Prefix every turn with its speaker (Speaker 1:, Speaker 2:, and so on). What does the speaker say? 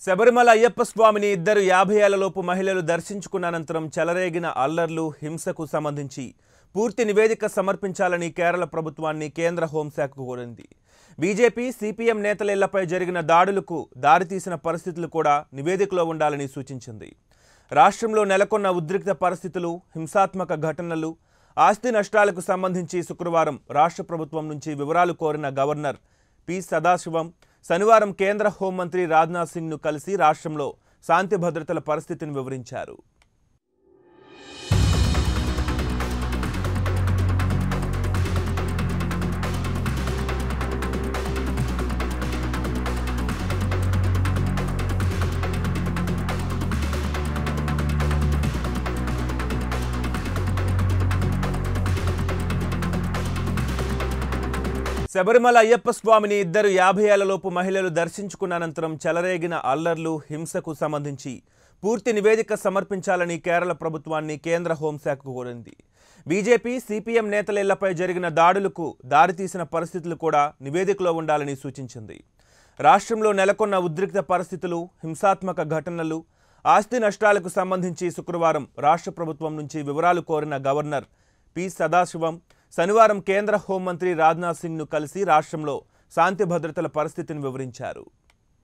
Speaker 1: శబరిమల అయ్యప్ప స్వామిని ఇద్దరు యాభై ఏళ్లలోపు మహిళలు దర్శించుకున్న అనంతరం చెలరేగిన అల్లర్లు హింసకు సంబంధించి పూర్తి నివేదిక సమర్పించాలని కేరళ ప్రభుత్వాన్ని కేంద్ర హోంశాఖ కోరింది బీజేపీ సిపిఎం నేతల ఇళ్లపై జరిగిన దాడులకు దారితీసిన పరిస్థితులు కూడా నివేదికలో ఉండాలని సూచించింది రాష్ట్రంలో నెలకొన్న ఉద్రిక్త పరిస్థితులు హింసాత్మక ఘటనలు ఆస్తి నష్టాలకు సంబంధించి శుక్రవారం రాష్ట్ర ప్రభుత్వం నుంచి వివరాలు కోరిన గవర్నర్ పి సదాశివం శనివారం కేంద్ర హోంమంత్రి రాజ్నాథ్ సింగ్ను కలిసి రాష్ట్రంలో శాంతి భద్రతల పరిస్థితిని వివరించారు శబరిమల అయ్యప్ప స్వామిని ఇద్దరు యాభై ఏళ్లలోపు మహిళలు దర్శించుకున్న అనంతరం చెలరేగిన అల్లర్లు హింసకు సంబంధించి పూర్తి నివేదిక సమర్పించాలని కేరళ ప్రభుత్వాన్ని కేంద్ర హోంశాఖ కోరింది బీజేపీ సిపిఎం నేతల ఇళ్లపై జరిగిన దాడులకు దారితీసిన పరిస్థితులు కూడా నివేదికలో ఉండాలని సూచించింది రాష్ట్రంలో నెలకొన్న ఉద్రిక్త పరిస్థితులు హింసాత్మక ఘటనలు ఆస్తి నష్టాలకు సంబంధించి శుక్రవారం రాష్ట్ర ప్రభుత్వం నుంచి వివరాలు కోరిన గవర్నర్ పి సదాశివం శనివారం కేంద్ర హోంమంత్రి రాజ్నాథ్ సింగ్ను కలిసి రాష్ట్రంలో శాంతి భద్రతల పరిస్థితిని వివరించారు